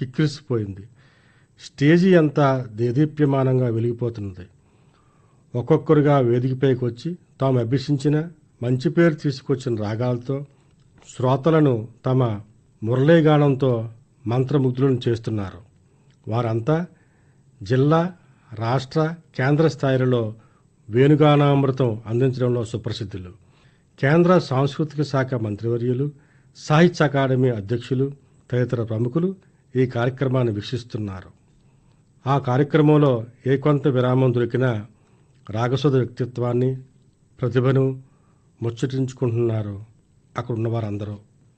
కిక్కిరిసిపోయింది stage అంతా దేదీప్యమానంగా వెలిగిపోతున్నది ఒక్కొక్కరుగా వేదికపైకి వచ్చి తాము అభ్యసించిన మంచి పేరు తీసుకొచ్చిన రాగాలతో శ్రోతలను తమ మురళీగానంతో మంత్రముగ్ధులను చేస్తున్నారు వారంతా జిల్లా రాష్ట్ర కేంద్ర స్థాయిలలో వేణుగానామృతం అందించడంలో సుప్రసిద్ధులు కేంద్ర సాంస్కృతిక శాఖ మంత్రివర్యులు సాహిత్య అకాడమీ అధ్యక్షులు తదితర ప్రముఖులు ఈ కార్యక్రమాన్ని వీక్షిస్తున్నారు ఆ కార్యక్రమంలో ఏ కొంత విరామం దొరికినా రాగసుధ వ్యక్తిత్వాన్ని ప్రతిభను ముచ్చటించుకుంటున్నారు అక్కడ ఉన్నవారందరూ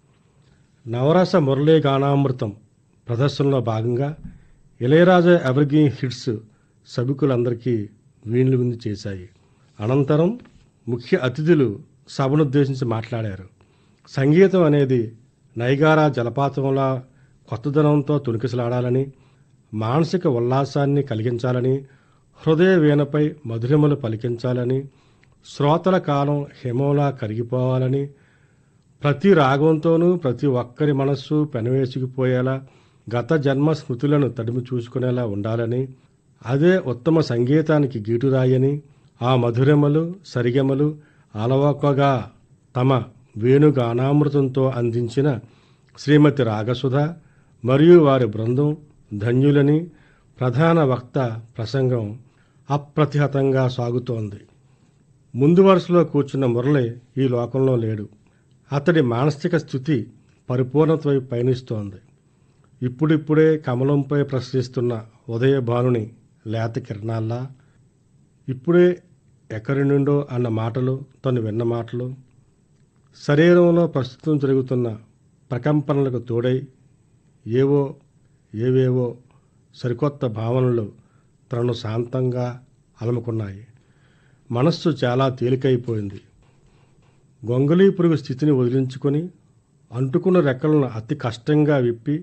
నవరస మురళీ గానామృతం ప్రదర్శనలో భాగంగా ఇళయరాజా ఎవర్గ్రీన్ హిట్స్ సభికులందరికీ వీణులు విందు చేశాయి అనంతరం ముఖ్య అతిథులు సభనుద్దేశించి మాట్లాడారు సంగీతం అనేది నైగారా జలపాతంలా కొత్తదనంతో తుణికిసలాడాలని మానసిక ఉల్లాసాన్ని కలిగించాలని హృదయ వీణపై మధురిమలు పలికించాలని శ్రోతల కాలం హిమంలా కరిగిపోవాలని ప్రతి రాగంతోనూ ప్రతి ఒక్కరి మనస్సు పెనవేసుకుపోయేలా గత జన్మ స్మృతులను తడిమి చూసుకునేలా ఉండాలని అదే ఉత్తమ సంగీతానికి గీటురాయని ఆ మధురిమలు సరిగమలు అలవకగా తమ వేణుగానామృతంతో అందించిన శ్రీమతి రాగసుధ మరియు వారి బృందం ధన్యులని ప్రధాన వక్త ప్రసంగం అప్రతిహతంగా సాగుతోంది ముందు వరుసలో కూర్చున్న మురళి ఈ లోకంలో లేడు అతడి మానసిక స్థితి పరిపూర్ణత వైపు పయనిస్తోంది ఇప్పుడిప్పుడే కమలంపై ప్రసరిస్తున్న ఉదయ భానుని లేత కిరణాల్లా ఇప్పుడే ఎక్కడి నుండో అన్న మాటలు తను విన్న మాటలు శరీరంలో ప్రస్తుతం జరుగుతున్న ప్రకంపనలకు తోడై ఏవో ఏవేవో సరికొత్త భావనలు తనను శాంతంగా అలముకున్నాయి మనస్సు చాలా తేలికైపోయింది గొంగళీ పురుగు స్థితిని వదిలించుకొని అంటుకున్న రెక్కలను అతి కష్టంగా విప్పి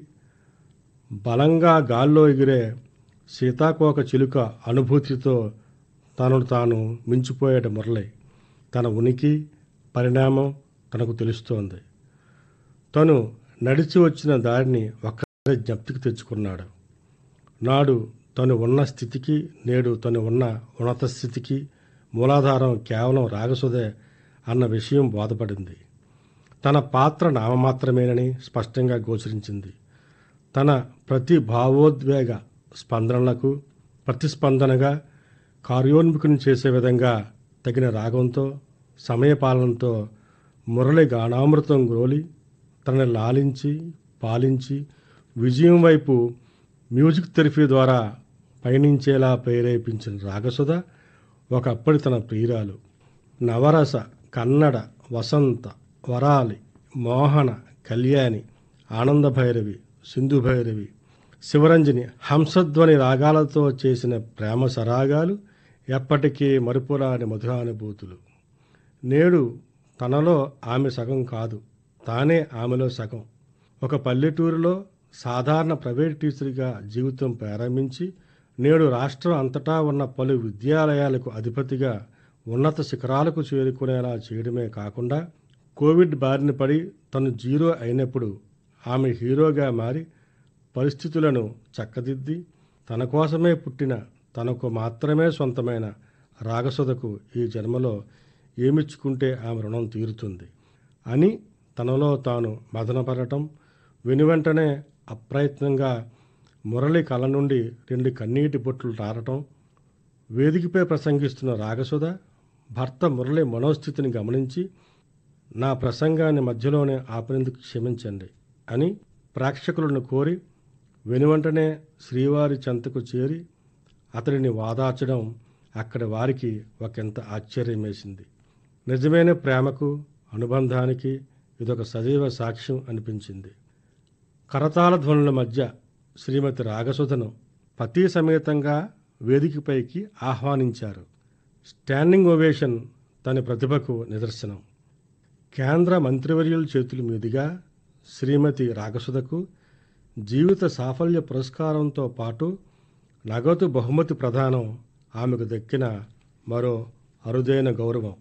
బలంగా గాల్లో ఎగిరే సీతాకోక చిలుక అనుభూతితో తనను తాను మించిపోయేట మురళి తన ఉనికి పరిణామం తనకు తెలుస్తోంది తను నడిచి వచ్చిన దారిని ఒక్కసారి జ్ఞప్తికి తెచ్చుకున్నాడు నాడు తను ఉన్న స్థితికి నేడు తను ఉన్న ఉన్నత స్థితికి మూలాధారం కేవలం రాగసుదే అన్న విషయం బోధపడింది తన పాత్ర నామమాత్రమేనని స్పష్టంగా గోచరించింది తన ప్రతి భావోద్వేగ స్పందనలకు ప్రతిస్పందనగా కార్యోన్ముఖుని చేసే విధంగా తగిన రాగంతో సమయపాలనతో మురళి గానామృతం గ్రోలి తనని లాలించి పాలించి విజయం వైపు మ్యూజిక్ థెరపీ ద్వారా పయనించేలా ప్రేరేపించిన రాగసుధ ఒకప్పటి తన ప్రియురాలు నవరస కన్నడ వసంత వరాలి మోహన కళ్యాణి ఆనందభైరవి సింధుభైరవి శివరంజని హంసధ్వని రాగాలతో చేసిన ప్రేమ సరాగాలు ఎప్పటికీ మరుపురాని మధురానుభూతులు నేడు తనలో ఆమె సగం కాదు తానే ఆమెలో సగం ఒక పల్లెటూరులో సాధారణ ప్రైవేట్ టీచర్గా జీవితం ప్రారంభించి నేడు రాష్ట్రం అంతటా ఉన్న పలు విద్యాలయాలకు అధిపతిగా ఉన్నత శిఖరాలకు చేరుకునేలా చేయడమే కాకుండా కోవిడ్ బారిన పడి తను జీరో అయినప్పుడు ఆమె హీరోగా మారి పరిస్థితులను చక్కదిద్ది తన కోసమే పుట్టిన తనకు మాత్రమే సొంతమైన రాగసుధకు ఈ జన్మలో ఏమిచ్చుకుంటే ఆమె రుణం తీరుతుంది అని తనలో తాను మదనపడటం వెనువెంటనే అప్రయత్నంగా మురళి కళ నుండి రెండు కన్నీటి బొట్లు రారటం వేదికపై ప్రసంగిస్తున్న రాగసుధ భర్త మురళి మనోస్థితిని గమనించి నా ప్రసంగాన్ని మధ్యలోనే ఆపినందుకు క్షమించండి అని ప్రేక్షకులను కోరి వెనువెంటనే శ్రీవారి చెంతకు చేరి అతడిని వాదార్చడం అక్కడి వారికి ఒకంత ఆశ్చర్యం వేసింది నిజమైన ప్రేమకు అనుబంధానికి ఇదొక సజీవ సాక్ష్యం అనిపించింది కరతాళ ధ్వనుల మధ్య శ్రీమతి రాగసుధను పతి సమేతంగా వేదికపైకి ఆహ్వానించారు స్టాండింగ్ ఓవేషన్ తన ప్రతిభకు నిదర్శనం కేంద్ర మంత్రివర్యుల చేతుల మీదుగా శ్రీమతి రాగసుధకు జీవిత సాఫల్య పురస్కారంతో పాటు నగదు బహుమతి ప్రదానం ఆమెకు దక్కిన మరో అరుదైన గౌరవం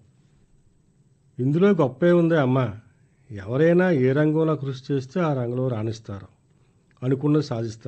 ఇందులో గొప్పే ఉంది అమ్మా ఎవరైనా ఏ రంగంలో కృషి చేస్తే ఆ రంగంలో రాణిస్తారు అనుకున్నది సాధిస్తారు